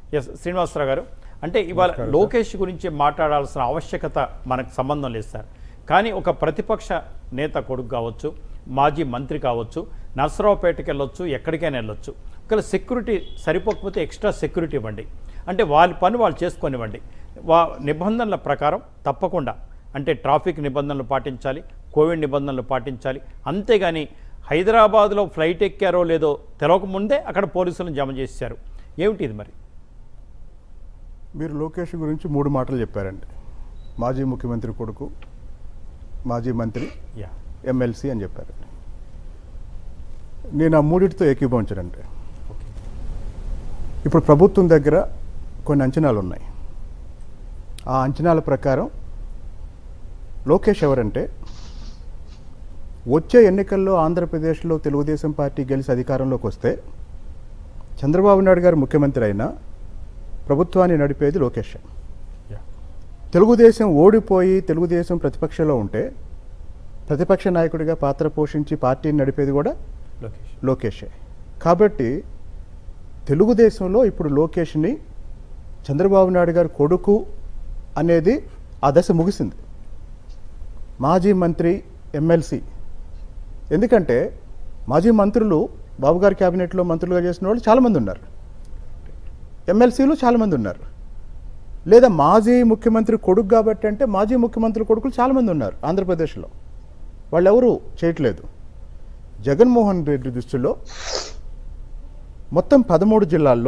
Yes Srinivasarao గారు అంటే ఇవాళ లోకేష్ గురించి మాట్లాడాల్సిన ఆవశ్యకత మనకు సంబంధం లేదు సార్ కానీ ఒక ప్రతిపక్ష నేత కొడుకు కావచ్చు మాజీ మంత్రి కావచ్చు నర్సరావుపేటకి వెళ్ళొచ్చు ఎక్కడికైనా వెళ్ళొచ్చు ఒకవేళ సెక్యూరిటీ సరిపోకపోతే ఎక్స్ట్రా సెక్యూరిటీ ఇవ్వండి అంటే వాళ్ళ పని వాళ్ళు చేసుకొనివ్వండి వా నిబంధనల ప్రకారం తప్పకుండా అంటే ట్రాఫిక్ నిబంధనలు పాటించాలి కోవిడ్ నిబంధనలు పాటించాలి అంతేగాని హైదరాబాద్లో ఫ్లైట్ ఎక్కారో లేదో తెలవకముందే అక్కడ పోలీసులను జమ చేశారు ఏమిటి ఇది మరి మీరు లోకేష్ గురించి మూడు మాటలు చెప్పారండి మాజీ ముఖ్యమంత్రి కొడుకు మాజీ మంత్రి యా ఎమ్మెల్సీ అని చెప్పారండి నేను ఆ మూడింటితో ఏకీభవించనండి ఓకే ఇప్పుడు ప్రభుత్వం దగ్గర కొన్ని అంచనాలు ఉన్నాయి ఆ అంచనాల ప్రకారం లోకేష్ ఎవరంటే వచ్చే ఎన్నికల్లో ఆంధ్రప్రదేశ్లో తెలుగుదేశం పార్టీ గెలిచి అధికారంలోకి వస్తే చంద్రబాబు నాయుడు గారు ముఖ్యమంత్రి అయినా ప్రభుత్వాన్ని నడిపేది లోకేష్ యా తెలుగుదేశం ఓడిపోయి తెలుగుదేశం ప్రతిపక్షంలో ఉంటే ప్రతిపక్ష నాయకుడిగా పాత్ర పోషించి పార్టీని నడిపేది కూడా లోకేష్ లోకేషే కాబట్టి తెలుగుదేశంలో ఇప్పుడు లోకేష్ని చంద్రబాబు నాయుడు గారి కొడుకు అనేది ఆ దశ ముగిసింది మాజీ మంత్రి ఎమ్మెల్సీ ఎందుకంటే మాజీ మంత్రులు బాబు గారి క్యాబినెట్లో మంత్రులుగా చేసిన వాళ్ళు చాలామంది ఉన్నారు ఎమ్మెల్సీలు చాలామంది ఉన్నారు లేదా మాజీ ముఖ్యమంత్రి కొడుకు కాబట్టి అంటే మాజీ ముఖ్యమంత్రి కొడుకులు చాలామంది ఉన్నారు ఆంధ్రప్రదేశ్లో వాళ్ళు ఎవరు చేయట్లేదు జగన్మోహన్ రెడ్డి దృష్టిలో మొత్తం పదమూడు జిల్లాల్లో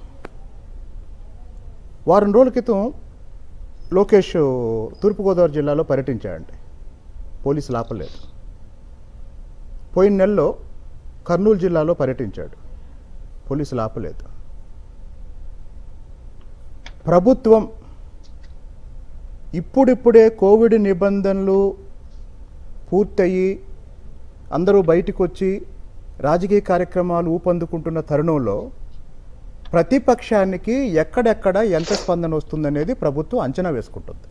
వారం రోజుల క్రితం లోకేష్ తూర్పుగోదావరి జిల్లాలో పర్యటించాడండి పోలీసులు ఆపలేదు పోయిన నెలలో కర్నూలు జిల్లాలో పర్యటించాడు పోలీసులు ఆపలేదు ప్రభుత్వం ఇప్పుడిప్పుడే కోవిడ్ నిబంధనలు పూర్తయి అందరూ బయటికి వచ్చి రాజకీయ కార్యక్రమాలు ఊపందుకుంటున్న తరుణంలో ప్రతిపక్షానికి ఎక్కడెక్కడ ఎంత స్పందన వస్తుందనేది ప్రభుత్వం అంచనా వేసుకుంటుంది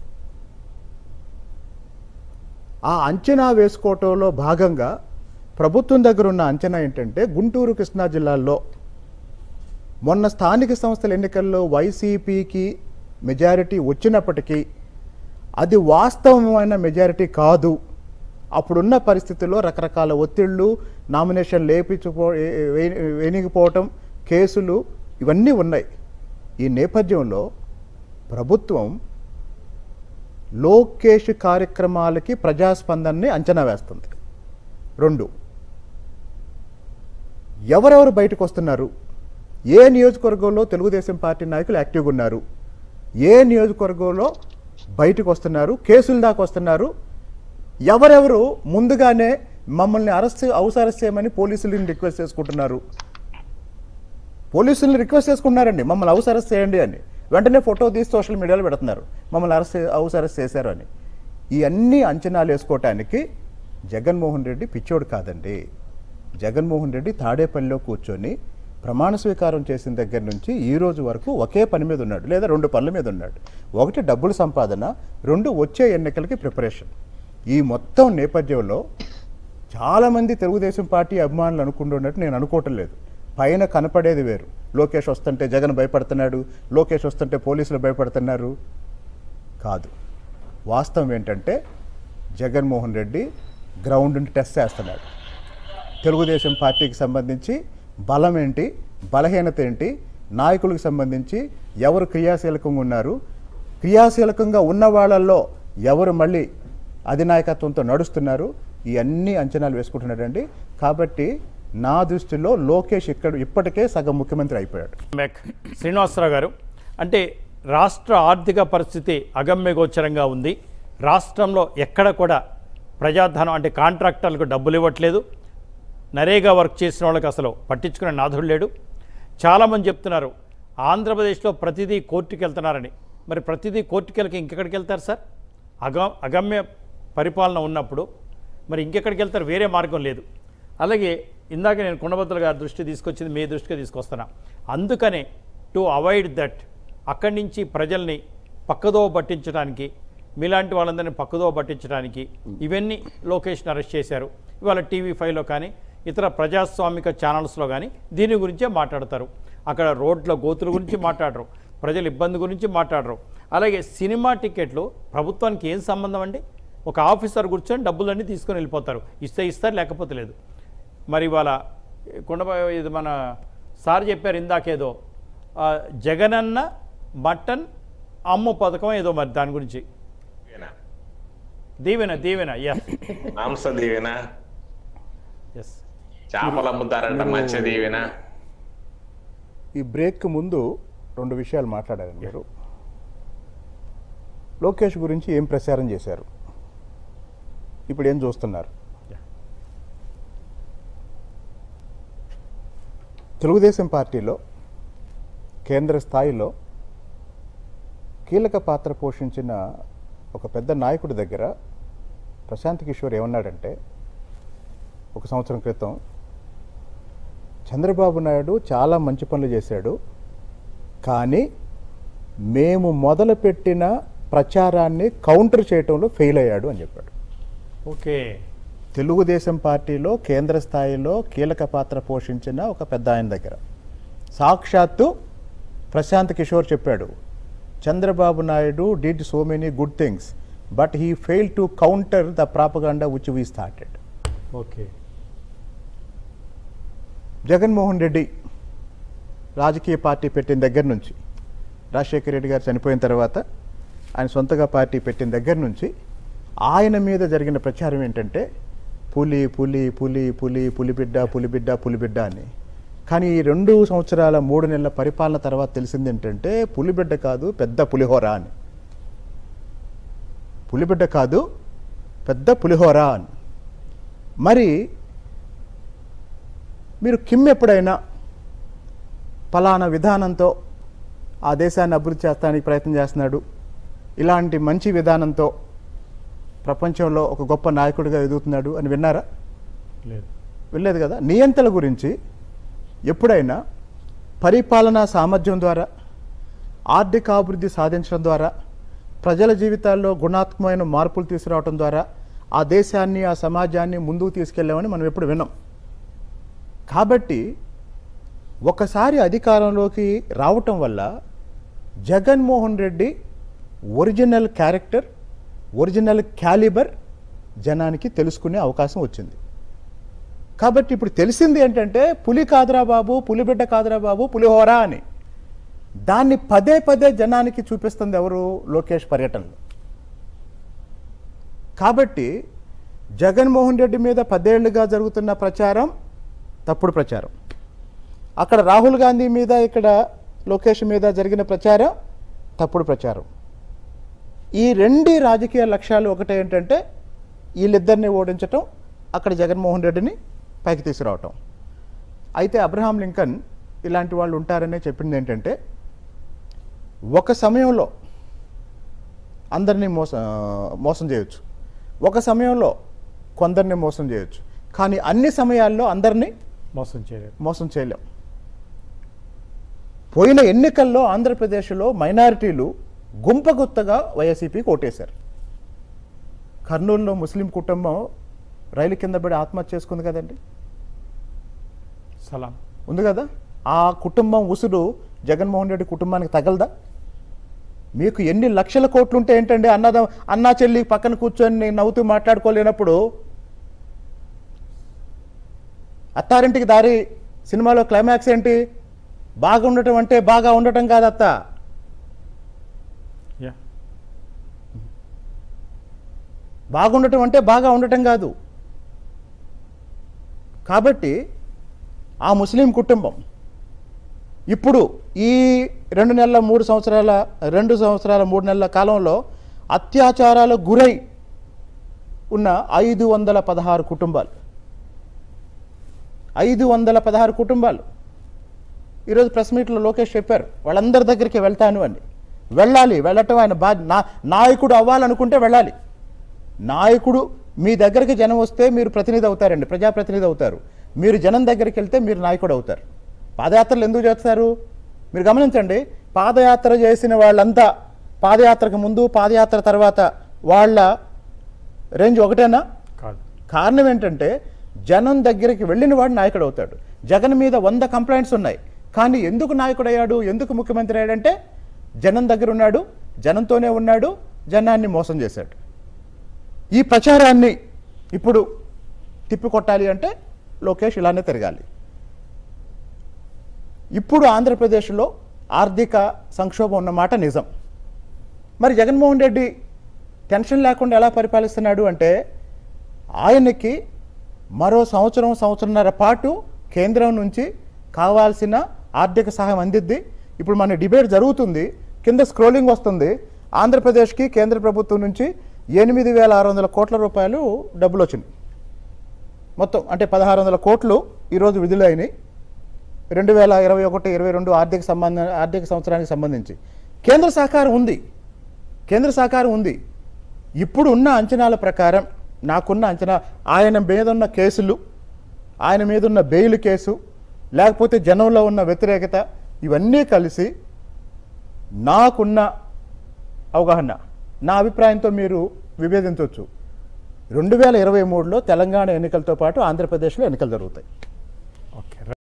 ఆ అంచనా వేసుకోవటంలో భాగంగా ప్రభుత్వం దగ్గర ఉన్న అంచనా ఏంటంటే గుంటూరు కృష్ణా జిల్లాల్లో మొన్న స్థానిక సంస్థల ఎన్నికల్లో వైసీపీకి మెజారిటీ వచ్చినప్పటికీ అది వాస్తవమైన మెజారిటీ కాదు అప్పుడున్న పరిస్థితుల్లో రకరకాల ఒత్తిళ్ళు నామినేషన్ లేపించుకో ఏ- ఏ- వేయనికపోవటం కేసులు ఇవన్నీ ఉన్నాయి ఈ నేపథ్యంలో ప్రభుత్వం లోకేష్ కార్యక్రమాలకి ప్రజాస్పందనని అంచనా వేస్తుంది రెండు ఎవరెవరు బయటకు వస్తున్నారు ఏ నియోజకవర్గంలో తెలుగుదేశం పార్టీ నాయకులు యాక్టివ్గా ఉన్నారు ఏ నియోజకవర్గంలో బయటకు వస్తున్నారు కేసుల దాకా వస్తున్నారు ఎవరెవరు ముందుగానే మమ్మల్ని అరెస్ట్ హౌస్ అరెస్ట్ చేయమని పోలీసులను రిక్వెస్ట్ చేసుకుంటున్నారు పోలీసుల్ని రిక్వెస్ట్ చేసుకున్నారండి మమ్మల్ని హౌస్ అరెస్ట్ చేయండి అని వెంటనే ఫోటో తీసి సోషల్ మీడియాలో పెడుతున్నారు మమ్మల్ని అరెస్ట్ హౌస్ అరెస్ట్ చేశారు అని ఈ అన్ని అంచనాలు వేసుకోవటానికి జగన్మోహన్ రెడ్డి పిచ్చోడు కాదండి జగన్మోహన్ రెడ్డి తాడేపల్లిలో కూర్చొని ప్రమాణ స్వీకారం చేసిన దగ్గర నుంచి ఈ రోజు వరకు ఒకే పని మీద ఉన్నాడు లేదా రెండు పనుల మీద ఉన్నాడు ఒకటి డబ్బుల సంపాదన రెండు వచ్చే ఎన్నికలకి ప్రిపరేషన్ ఈ మొత్తం నేపథ్యంలో చాలామంది తెలుగుదేశం పార్టీ అభిమానులు అనుకుంటున్నట్టు నేను అనుకోవటం లేదు పైన కనపడేది వేరు లోకేష్ వస్తుంటే జగన్ భయపడుతున్నాడు లోకేష్ వస్తుంటే పోలీసులు భయపడుతున్నారు కాదు వాస్తవం ఏంటంటే జగన్మోహన్ రెడ్డి గ్రౌండ్ని టెస్ట్ చేస్తున్నాడు తెలుగుదేశం పార్టీకి సంబంధించి బలం ఏంటి బలహీనత ఏంటి నాయకులకు సంబంధించి ఎవరు క్రియాశీలకంగా ఉన్నారు క్రియాశీలకంగా ఉన్న వాళ్ళల్లో ఎవరు మళ్ళీ అధినాయకత్వంతో నడుస్తున్నారు ఈ అన్ని అంచనాలు వేసుకుంటున్నాడండి కాబట్టి నా దృష్టిలో లోకేష్ ఇక్కడ ఇప్పటికే సగం ముఖ్యమంత్రి అయిపోయాడు బ్యాక్ శ్రీనివాసరావు గారు అంటే రాష్ట్ర ఆర్థిక పరిస్థితి అగమ్యగోచరంగా ఉంది రాష్ట్రంలో ఎక్కడ కూడా ప్రజాధనం అంటే కాంట్రాక్టర్లకు డబ్బులు ఇవ్వట్లేదు నరేగా వర్క్ చేసిన వాళ్ళకి అసలు పట్టించుకునే నాథుడు లేడు చాలామంది చెప్తున్నారు ఆంధ్రప్రదేశ్లో ప్రతిదీ కోర్టుకి వెళ్తున్నారని మరి ప్రతిదీ కోర్టుకి వెళ్ళక ఇంకెక్కడికి వెళ్తారు సార్ అగ అగమ్య పరిపాలన ఉన్నప్పుడు మరి ఇంకెక్కడికి వెళ్తారు వేరే మార్గం లేదు అలాగే ఇందాక నేను కొండబద్దల గారి దృష్టి తీసుకొచ్చింది మీ దృష్టిగా తీసుకొస్తున్నా అందుకనే టు అవాయిడ్ దట్ అక్కడి నుంచి ప్రజల్ని పక్కదో పట్టించడానికి మీలాంటి వాళ్ళందరినీ పక్కదో పట్టించడానికి ఇవన్నీ లోకేష్ని అరెస్ట్ చేశారు ఇవాళ టీవీ ఫైవ్లో కానీ ఇతర ప్రజాస్వామిక ఛానల్స్లో కానీ దీని గురించే మాట్లాడతారు అక్కడ రోడ్ల గోతుల గురించి మాట్లాడరు ప్రజల ఇబ్బంది గురించి మాట్లాడరు అలాగే సినిమా టికెట్లు ప్రభుత్వానికి ఏం సంబంధం అండి ఒక ఆఫీసర్ కూర్చొని డబ్బులన్నీ తీసుకొని వెళ్ళిపోతారు ఇస్తే ఇస్తారు లేకపోతే లేదు మరి ఇవాళ కొండపై ఇది మన సార్ చెప్పారు ఇందాకేదో ఆ, జగనన్న మటన్ అమ్ము పథకం ఏదో మరి దాని గురించి దీవెన దీవెన దీవెన ఎస్ మాంస దీవెన ఎస్ చేపలు అమ్ముతారంట మత్స్య దీవెన ఈ బ్రేక్ ముందు రెండు విషయాలు మాట్లాడారు మీరు లోకేష్ గురించి ఏం ప్రచారం చేశారు ఇప్పుడు ఏం చూస్తున్నారు Yeah. తెలుగుదేశం పార్టీలో కేంద్ర స్థాయిలో కీలక పాత్ర పోషించిన ఒక పెద్ద నాయకుడి దగ్గర ప్రశాంత్ కిషోర్ ఏమన్నాడంటే ఒక సంవత్సరం క్రితం చంద్రబాబు నాయుడు చాలా మంచి పనులు చేశాడు కానీ మేము మొదలుపెట్టిన ప్రచారాన్ని కౌంటర్ చేయటంలో ఫెయిల్ అయ్యాడు అని చెప్పాడు ఓకే తెలుగుదేశం పార్టీలో కేంద్ర స్థాయిలో కీలక పాత్ర పోషించిన ఒక పెద్ద ఆయన దగ్గర సాక్షాత్తు ప్రశాంత్ కిషోర్ చెప్పాడు Chandrababu Naidu did so many good things but he fail to counter the propaganda which we started okay Jaganmohan Reddy రాజకీయ పార్టీ పెట్టిన దగ్గర నుంచి రాజశేఖర రెడ్డి గారు చనిపోయిన తర్వాత ఆయన సొంతగా పార్టీ పెట్టిన దగ్గర నుంచి ఆయన మీద జరిగిన ప్రచారం ఏంటంటే పులి పులి పులి పులి పులిబిడ్డ పులిబిడ్డ పులిబిడ్డ అని కానీ ఈ రెండు సంవత్సరాల మూడు నెలల పరిపాలన తర్వాత తెలిసింది ఏంటంటే పులిబిడ్డ కాదు పెద్ద పులిహోర అని పులిబిడ్డ కాదు పెద్ద పులిహోర అని మరి మీరు కిమ్ ఎప్పుడైనా ఫలానా విధానంతో ఆ దేశాన్ని అభివృద్ధి చేస్తానికి ప్రయత్నం చేస్తున్నాడు ఇలాంటి మంచి విధానంతో ప్రపంచంలో ఒక గొప్ప నాయకుడిగా ఎదుగుతున్నాడు అని విన్నారా లేదు వెళ్ళలేదు కదా నియంతల గురించి ఎప్పుడైనా పరిపాలనా సామర్థ్యం ద్వారా ఆర్థికాభివృద్ధి సాధించడం ద్వారా ప్రజల జీవితాల్లో గుణాత్మకమైన మార్పులు తీసుకురావడం ద్వారా ఆ దేశాన్ని ఆ సమాజాన్ని ముందుకు తీసుకెళ్ళామని మనం ఎప్పుడు విన్నాం కాబట్టి ఒకసారి అధికారంలోకి రావటం వల్ల Jaganmohan Reddy original character original calibre జనానికి తెలుసుకునే అవకాశం వచ్చింది కాబట్టి ఇప్పుడు తెలిసింది ఏంటంటే పులి కాదురా బాబు పులిబిడ్డ కాదురా బాబు పులిహోర అని దాన్ని పదే పదే జనానికి చూపిస్తుంది ఎవరు లోకేష్ పర్యటనలో కాబట్టి జగన్మోహన్ రెడ్డి మీద పదేళ్లుగా జరుగుతున్న ప్రచారం తప్పుడు ప్రచారం అక్కడ రాహుల్ గాంధీ మీద ఇక్కడ లోకేష్ మీద జరిగిన ప్రచారం తప్పుడు ప్రచారం ఈ రెండు రాజకీయ లక్ష్యాలు ఒకటే ఏంటంటే వీళ్ళిద్దరిని ఓడించటం అక్కడ జగన్మోహన్ రెడ్డిని పైకి తీసుకురావటం అయితే అబ్రహాం లింకన్ ఇలాంటి వాళ్ళు ఉంటారనే చెప్పింది ఏంటంటే ఒక సమయంలో అందరినీ మోసం మోసం చేయొచ్చు ఒక సమయంలో కొందరిని మోసం చేయొచ్చు కానీ అన్ని సమయాల్లో అందరినీ మోసం చేయలేదు మోసం చేయలేం పోయిన ఎన్నికల్లో ఆంధ్రప్రదేశ్లో మైనారిటీలు గుంపగుత్తగా వైఎస్ఈపీకి ఓటేశారు కర్నూలులో ముస్లిం కుటుంబం రైలు కింద పడి ఆత్మహత్య చేసుకుంది కదండి సలాం ఉంది కదా ఆ కుటుంబం ఉసురు జగన్మోహన్ రెడ్డి కుటుంబానికి తగలదా మీకు ఎన్ని లక్షల కోట్లు ఉంటే ఏంటండి అన్నద అన్నా చెల్లి పక్కన కూర్చొని నవ్వుతూ మాట్లాడుకోలేనప్పుడు అత్తారింటికి దారి సినిమాలో క్లైమాక్స్ ఏంటి బాగా ఉండటం అంటే బాగా ఉండటం కాదు అత్త యా బాగుండటం అంటే బాగా ఉండటం కాదు కాబట్టి ఆ ముస్లిం కుటుంబం ఇప్పుడు ఈ రెండు నెలల మూడు సంవత్సరాల రెండు సంవత్సరాల మూడు నెలల కాలంలో అత్యాచారాలకు గురై ఉన్న ఐదు వందల పదహారు కుటుంబాలు ఐదు వందల పదహారు కుటుంబాలు ఈరోజు ప్రెస్ మీట్లో లోకేష్ చెప్పారు వాళ్ళందరి దగ్గరికి వెళ్తాను అని వెళ్ళాలి వెళ్ళటం ఆయన బా నా నాయకుడు అవ్వాలనుకుంటే వెళ్ళాలి నాయకుడు మీ దగ్గరికి జనం వస్తే మీరు ప్రతినిధి అవుతారండి ప్రజాప్రతినిధి అవుతారు మీరు జనం దగ్గరికి వెళ్తే మీరు నాయకుడు అవుతారు పాదయాత్రలు ఎందుకు చేస్తారు మీరు గమనించండి పాదయాత్ర చేసిన వాళ్ళంతా పాదయాత్రకు ముందు పాదయాత్ర తర్వాత వాళ్ళ రేంజ్ ఒకటేనా కాదు కారణం ఏంటంటే జనం దగ్గరికి వెళ్ళిన వాడు నాయకుడు అవుతాడు జగన్ మీద వంద కంప్లైంట్స్ ఉన్నాయి కానీ ఎందుకు నాయకుడు అయ్యాడు ఎందుకు ముఖ్యమంత్రి అయ్యాడంటే జనం దగ్గర ఉన్నాడు జనంతోనే ఉన్నాడు జనాన్ని మోసం చేశాడు ఈ ప్రచారాన్ని ఇప్పుడు తిప్పికొట్టాలి అంటే లోకేష్ ఇలానే తిరగాలి ఇప్పుడు ఆంధ్రప్రదేశ్లో ఆర్థిక సంక్షోభం ఉన్నమాట నిజం మరి జగన్మోహన్ రెడ్డి టెన్షన్ లేకుండా ఎలా పరిపాలిస్తున్నాడు అంటే ఆయనకి మరో సంవత్సరం సంవత్సరంన్నర పాటు కేంద్రం నుంచి కావాల్సిన ఆర్థిక సహాయం అందిద్ది ఇప్పుడు మన డిబేట్ జరుగుతుంది కింద స్క్రోలింగ్ వస్తుంది ఆంధ్రప్రదేశ్కి కేంద్ర ప్రభుత్వం నుంచి ఎనిమిది వేల ఆరు వందల కోట్ల రూపాయలు డబ్బులు వచ్చినాయి మొత్తం అంటే పదహారు వందల కోట్లు ఈరోజు విడుదల అయినాయి రెండు వేల ఇరవై ఒకటి ఇరవై రెండు ఆర్థిక సంబంధ ఆర్థిక సంవత్సరానికి సంబంధించి కేంద్ర సహకారం ఉంది కేంద్ర సహకారం ఉంది ఇప్పుడు ఉన్న అంచనాల ప్రకారం నాకున్న అంచనా ఆయన మీద ఉన్న కేసులు ఆయన మీద ఉన్న బెయిల్ కేసు లేకపోతే జనంలో ఉన్న వ్యతిరేకత ఇవన్నీ కలిసి నాకున్న అవగాహన నా అభిప్రాయంతో మీరు విభేదించవచ్చు రెండు వేల ఇరవై మూడులో తెలంగాణ ఎన్నికలతో పాటు ఆంధ్రప్రదేశ్లో ఎన్నికలు జరుగుతాయి ఓకే